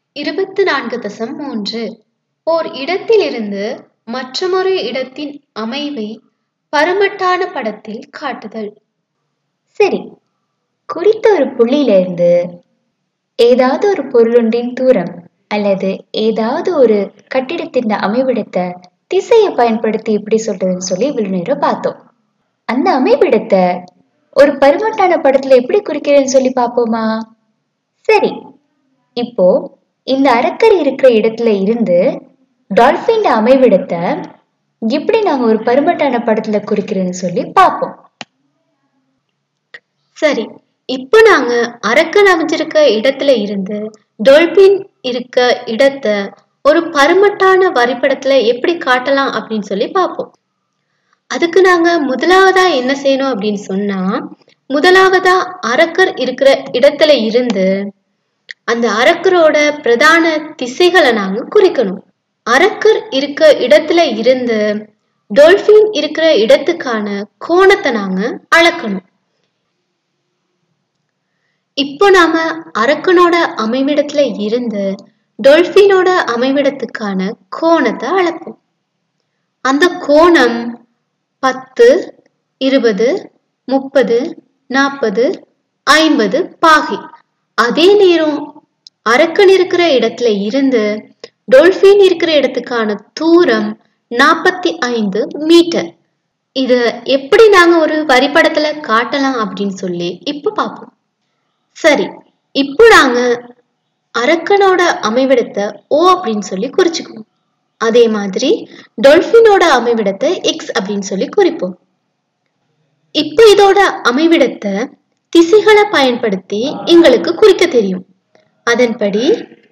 இருபத்து நான்கு தசம் மூன்று ஓர் இடத்திலிருந்து மற்றுமொரு இடத்தின் அமைவை பருமட்டான படத்தில் காட்டுதல் சரி குறித்த ஒரு புள்ளியிலிருந்து ஏதாவது ஒரு பொருளொன்றின் தூரம் அல்லது ஏதாவது ஒரு கட்டிடத்தின் அமைவிடத்தை திசையை பயன்படுத்தி எப்படி சொல்றதுன்னு சொல்லி இவ்வளவு நேரம் பார்த்தோம் அந்த அமைவிடத்தை ஒரு பருமட்டான படத்துல எப்படி குறிக்கிறேன்னு சொல்லி பார்ப்போமா சரி இப்போ இந்த அரக்கர் இருக்கிற இடத்துல இருந்து டால்பின் அமைவிடத்தை எப்படி நாங்க ஒரு பருமட்டான படத்துல குறிக்கிறேன்னு சொல்லி பார்ப்போம் சரி இப்போ நாங்க அரக்கன் அமைஞ்சிருக்க இடத்துல இருந்து டொல்பின் இருக்க இடத்தை ஒரு பருமட்டான வரைபடத்துல எப்படி காட்டலாம் அப்படின்னு சொல்லி பார்ப்போம் அதுக்கு நாங்க முதலாவதா என்ன செய்யணும் அப்படின்னு சொன்னா முதலாவதா அரக்கர் இருக்கிற இடத்துல இருந்து அந்த அரக்கரோட பிரதான திசைகளை நாங்க குறிக்கணும் அரக்கர் இருக்க இடத்துல இருந்து டொல்பின் இருக்கிற இடத்துக்கான கோணத்தை நாங்க அளக்கணும் இப்போ நாம அரக்கனோட அமைவிடத்துல இருந்து டொல்பினோட அமைவிடத்துக்கான கோணத்தை அளப்போம் அந்த கோணம் பத்து இருபது முப்பது நாற்பது ஐம்பது பாகை அதே நேரம் அரக்கன் இருக்கிற இடத்துல இருந்து டொல்பின் இருக்கிற இடத்துக்கான தூரம் நாற்பத்தி ஐந்து மீட்டர் இத எப்படி நாங்க ஒரு வரிப்படத்துல காட்டலாம் அப்படின்னு சொல்லி இப்ப பார்ப்போம் சரி இப்போ நாங்க அரக்கனோட அமைவிடத்தை ஓ அப்படின்னு சொல்லி குறிச்சுக்குவோம் அதே மாதிரி டொல்பினோட அமைவிடத்தை எக்ஸ் அப்படின்னு சொல்லி குறிப்போம் இப்போ இதோட அமைவிடத்தை திசைகளை பயன்படுத்தி எங்களுக்கு குறிக்க தெரியும் அதன்படி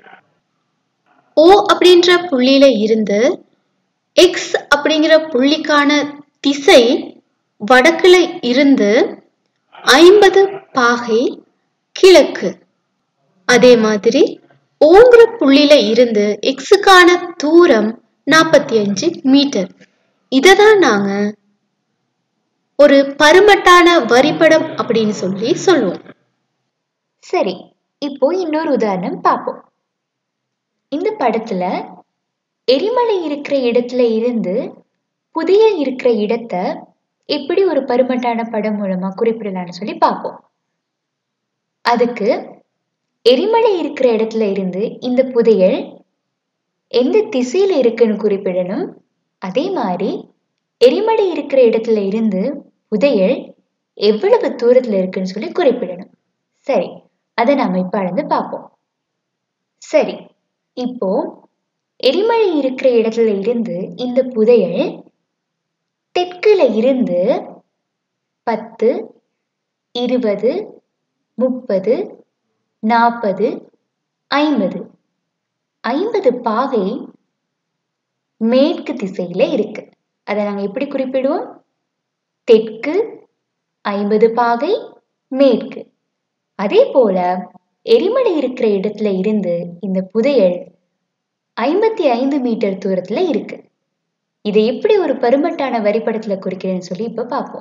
ஓ அப்படின்ற புள்ளியில இருந்து எக்ஸ் அப்படிங்கிற புள்ளிக்கான திசை வடக்குல இருந்து ஐம்பது பாகை கிழக்கு அதே மாதிரி ஓங்கிற புள்ளியில இருந்து எக்ஸுக்கான தூரம் நாற்பத்தி அஞ்சு மீட்டர் இதை தான் நாங்க ஒரு பருமட்டான வரிப்படம் அப்படின்னு சொல்லி சொல்லுவோம் சரி இப்போ இன்னொரு உதாரணம் பார்ப்போம் இந்த படத்துல எரிமலை இருக்கிற இடத்துல இருந்து புதையல் இருக்கிற இடத்தை எப்படி ஒரு பருமட்டான படம் மூலமா குறிப்பிடலாம்னு சொல்லி பார்ப்போம் அதுக்கு எரிமலை இருக்கிற இடத்துல இருந்து இந்த புதையல் எந்த திசையில இருக்குன்னு குறிப்பிடணும் அதே மாதிரி எரிமலை இருக்கிற இடத்துல இருந்து புதையல் எவ்வளவு தூரத்துல இருக்குன்னு சொல்லி குறிப்பிடணும் சரி அதை நாம இப்ப அளந்து பார்ப்போம் சரி இப்போ எரிமலை இருக்கிற இடத்துல இருந்து இந்த புதையல் தெற்குல இருந்து பத்து இருபது முப்பது நாற்பது ஐம்பது ஐம்பது பாகை மேற்கு திசையில இருக்கு அதை நாங்க எப்படி குறிப்பிடுவோம் தெற்கு ஐம்பது பாகை மேற்கு அதே போல எரிமலை இருக்கிற இடத்துல இருந்து இந்த புதையல் ஐம்பத்தி ஐந்து மீட்டர் தூரத்துல இருக்கு இதை எப்படி ஒரு பருமட்டான வரிப்படத்துல குறிக்கிறேன்னு சொல்லி இப்ப பார்ப்போம்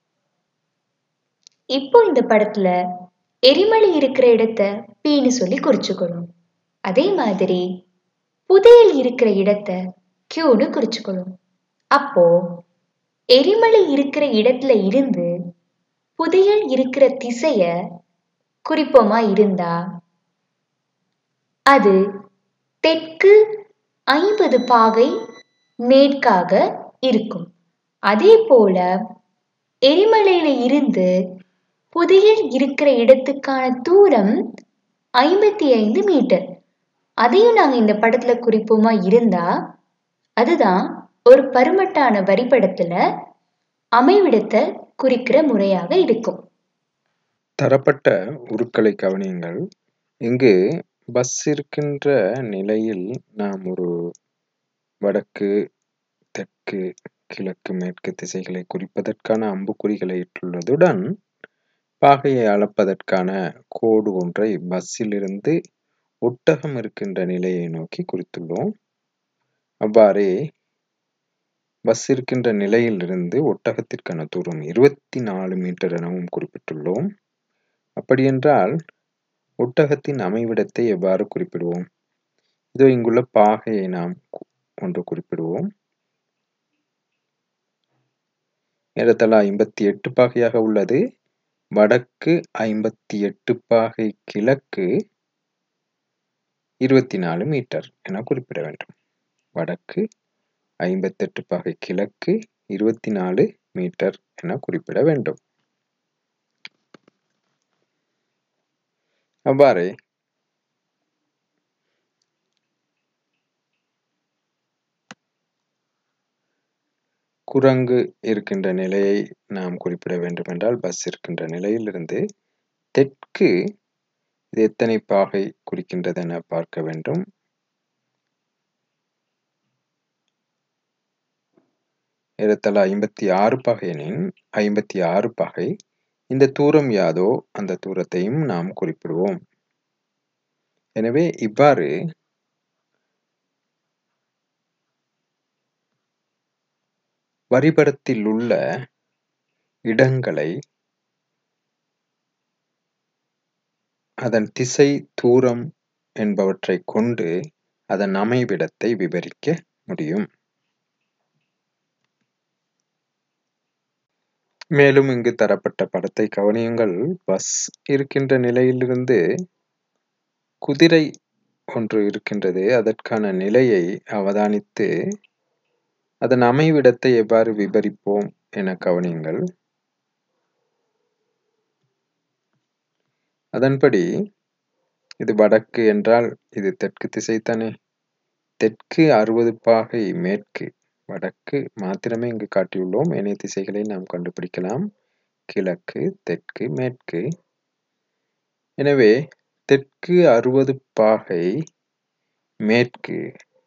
இப்போ இந்த படத்துல எரிமலை இருக்கிற இடத்த பீன்னு சொல்லி குறிச்சுக்கணும் அதே மாதிரி புதையல் இருக்கிற இடத்த கியூன்னு குறிச்சுக்கணும் அப்போ எரிமலை இருக்கிற இடத்துல இருந்து புதையல் இருக்கிற திசைய குறிப்போமா இருந்தா அது தெற்கு ஐம்பது பாகை மேற்காக இருக்கும் அதே போல எரிமலையில இருந்து புதையல் இருக்கிற இடத்துக்கான தூரம் ஐம்பத்தி ஐந்து மீட்டர் அதையும் நாங்க இந்த படத்துல குறிப்போமா இருந்தா அதுதான் ஒரு பருமட்டான வரிப்படத்துல அமைவிடத்தை குறிக்கிற முறையாக இருக்கும் தரப்பட்ட உருக்களை கவனியுங்கள் இங்கு பஸ் இருக்கின்ற நிலையில் நாம் ஒரு வடக்கு தெற்கு கிழக்கு மேற்கு திசைகளை குறிப்பதற்கான அம்புக்குறிகளை இட்டுள்ளதுடன் பாகையை அளப்பதற்கான கோடு ஒன்றை பஸ்ஸிலிருந்து ஒட்டகம் இருக்கின்ற நிலையை நோக்கி குறித்துள்ளோம் அவ்வாறே பஸ் இருக்கின்ற நிலையிலிருந்து ஒட்டகத்திற்கான தூரம் இருபத்தி நாலு மீட்டர் எனவும் குறிப்பிட்டுள்ளோம் அப்படியென்றால் ஒட்டகத்தின் அமைவிடத்தை எவ்வாறு குறிப்பிடுவோம் இதோ இங்குள்ள பாகையை நாம் கு- ஒன்று குறிப்பிடுவோம் ஏறத்தாழ ஐம்பத்தி எட்டு பாகையாக உள்ளது வடக்கு ஐம்பத்தி எட்டு பாகை கிழக்கு இருபத்தி நாலு மீட்டர் என குறிப்பிட வேண்டும் வடக்கு ஐம்பத்தெட்டு பாகை கிழக்கு இருபத்தி நாலு மீட்டர் என குறிப்பிட வேண்டும் அவ்வாறே குரங்கு இருக்கின்ற நிலையை நாம் குறிப்பிட வேண்டுமென்றால் பஸ் இருக்கின்ற நிலையிலிருந்து தெற்கு இது எத்தனை பாகை குறிக்கின்றது என பார்க்க வேண்டும் ஏறத்தாழ ஐம்பத்தி ஆறு பாகை எனின் ஐம்பத்தி ஆறு பாகை இந்த தூரம் யாதோ அந்த தூரத்தையும் நாம் குறிப்பிடுவோம் எனவே இவ்வாறு வரிபடத்தில் உள்ள இடங்களை அதன் திசை தூரம் என்பவற்றை கொண்டு அதன் அமைவிடத்தை விவரிக்க முடியும் மேலும் இங்கு தரப்பட்ட படத்தை கவனியுங்கள் பஸ் இருக்கின்ற நிலையிலிருந்து குதிரை ஒன்று இருக்கின்றது அதற்கான நிலையை அவதானித்து அதன் அமைவிடத்தை எவ்வாறு விவரிப்போம் என கவனியுங்கள் அதன்படி இது வடக்கு என்றால் இது தெற்கு திசை தானே தெற்கு அறுபது பாகை மேற்கு வடக்கு மாத்திரமே இங்கு காட்டியுள்ளோம் ஏனைய திசைகளை நாம் கண்டுபிடிக்கலாம் கிழக்கு தெற்கு மேற்கு எனவே தெற்கு அறுபது பாகை மேற்கு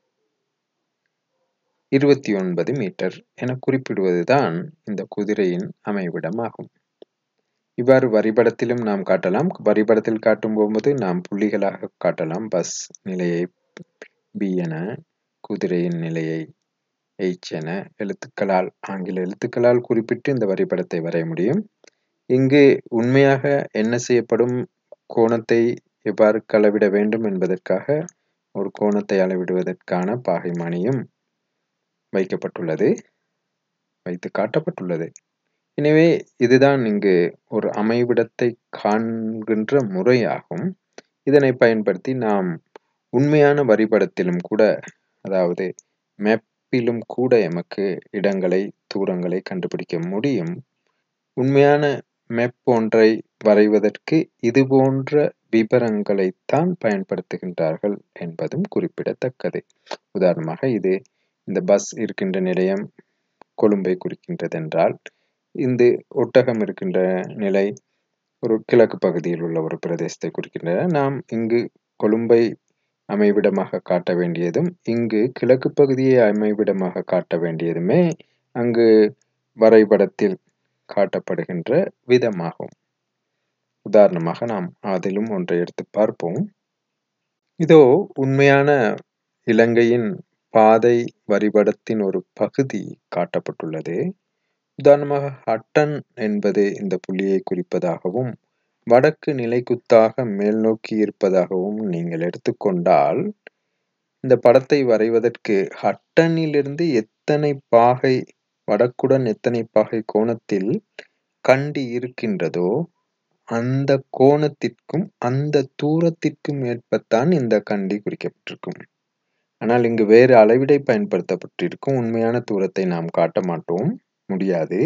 இருபத்தி ஒன்பது மீட்டர் என குறிப்பிடுவதுதான் இந்த குதிரையின் அமைவிடம் ஆகும் இவ்வாறு வரிபடத்திலும் நாம் காட்டலாம் வரிபடத்தில் காட்டும் போகும்போது நாம் புள்ளிகளாக காட்டலாம் பஸ் நிலையை பி என குதிரையின் நிலையை எச் என எழுத்துக்களால் ஆங்கில எழுத்துக்களால் குறிப்பிட்டு இந்த வரைபடத்தை வரைய முடியும் இங்கு உண்மையாக என்ன செய்யப்படும் கோணத்தை எவ்வாறு அளவிட வேண்டும் என்பதற்காக ஒரு கோணத்தை அளவிடுவதற்கான பாகைமானியும் வைக்கப்பட்டுள்ளது வைத்து காட்டப்பட்டுள்ளது எனவே இதுதான் இங்கு ஒரு அமைவிடத்தை காண்கின்ற முறையாகும் இதனை பயன்படுத்தி நாம் உண்மையான வரிபடத்திலும் கூட அதாவது மேப்பிலும் கூட எமக்கு இடங்களை தூரங்களை கண்டுபிடிக்க முடியும் உண்மையான மேப் ஒன்றை வரைவதற்கு இது போன்ற விவரங்களைத்தான் பயன்படுத்துகின்றார்கள் என்பதும் குறிப்பிடத்தக்கது உதாரணமாக இது இந்த பஸ் இருக்கின்ற நிலையம் கொழும்பை குறிக்கின்றது என்றால் இந்த ஒட்டகம் இருக்கின்ற நிலை ஒரு கிழக்கு பகுதியில் உள்ள ஒரு பிரதேசத்தை குறிக்கின்றன நாம் இங்கு கொழும்பை அமைவிடமாக காட்ட வேண்டியதும் இங்கு கிழக்கு பகுதியை அமைவிடமாக காட்ட வேண்டியதுமே அங்கு வரைபடத்தில் காட்டப்படுகின்ற விதமாகும் உதாரணமாக நாம் அதிலும் ஒன்றை எடுத்து பார்ப்போம் இதோ உண்மையான இலங்கையின் பாதை வரிபடத்தின் ஒரு பகுதி காட்டப்பட்டுள்ளது உதாரணமாக ஹட்டன் என்பது இந்த புள்ளியை குறிப்பதாகவும் வடக்கு நிலைக்குத்தாக மேல் நோக்கி இருப்பதாகவும் நீங்கள் எடுத்துக்கொண்டால் இந்த படத்தை வரைவதற்கு ஹட்டனிலிருந்து எத்தனை பாகை வடக்குடன் எத்தனை பாகை கோணத்தில் கண்டி இருக்கின்றதோ அந்த கோணத்திற்கும் அந்த தூரத்திற்கும் ஏற்பத்தான் இந்த கண்டி குறிக்கப்பட்டிருக்கும் ஆனால் இங்கு வேறு அளவிடை பயன்படுத்தப்பட்டிருக்கும் உண்மையான தூரத்தை நாம் காட்ட மாட்டோம் முடியாது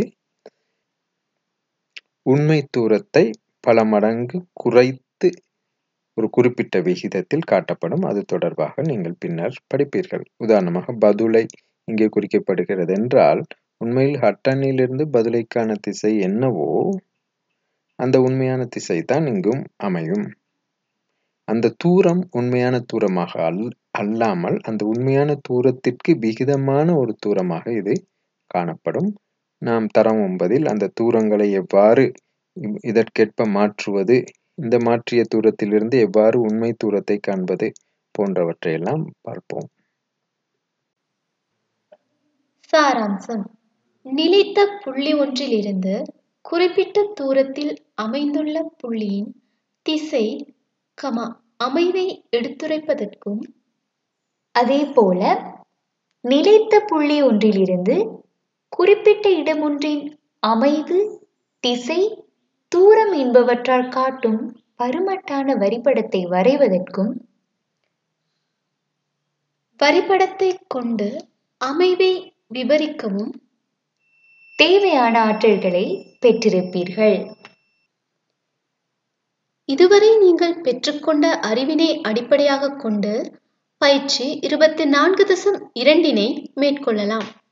உண்மை தூரத்தை பல மடங்கு குறைத்து ஒரு குறிப்பிட்ட விகிதத்தில் காட்டப்படும் அது தொடர்பாக நீங்கள் பின்னர் படிப்பீர்கள் உதாரணமாக பதுளை இங்கே குறிக்கப்படுகிறது என்றால் உண்மையில் ஹட்டனிலிருந்து பதிலைக்கான திசை என்னவோ அந்த உண்மையான திசை தான் இங்கும் அமையும் அந்த தூரம் உண்மையான தூரமாக அல் அல்லாமல் அந்த உண்மையான தூரத்திற்கு விகிதமான ஒரு தூரமாக இது காணப்படும் நாம் தரம் ஒன்பதில் அந்த தூரங்களை எவ்வாறு இதற்கேற்ப மாற்றுவது இந்த மாற்றிய தூரத்திலிருந்து எவ்வாறு உண்மை தூரத்தை காண்பது போன்றவற்றையெல்லாம் பார்ப்போம் சாராம்சம் நிலைத்த புள்ளி ஒன்றிலிருந்து குறிப்பிட்ட தூரத்தில் அமைந்துள்ள புள்ளியின் திசை கமா அமைவை எடுத்துரைப்பதற்கும் அதே போல நிலைத்த புள்ளி ஒன்றிலிருந்து குறிப்பிட்ட இடமொன்றின் அமைவு திசை தூரம் என்பவற்றால் காட்டும் பருமட்டான வரிப்படத்தை வரைவதற்கும் வரிப்படத்தை கொண்டு அமைவை விவரிக்கவும் தேவையான ஆற்றல்களை பெற்றிருப்பீர்கள் இதுவரை நீங்கள் பெற்றுக்கொண்ட அறிவினை அடிப்படையாக கொண்டு பயிற்சி இருபத்தி நான்கு தசம் இரண்டினை மேற்கொள்ளலாம்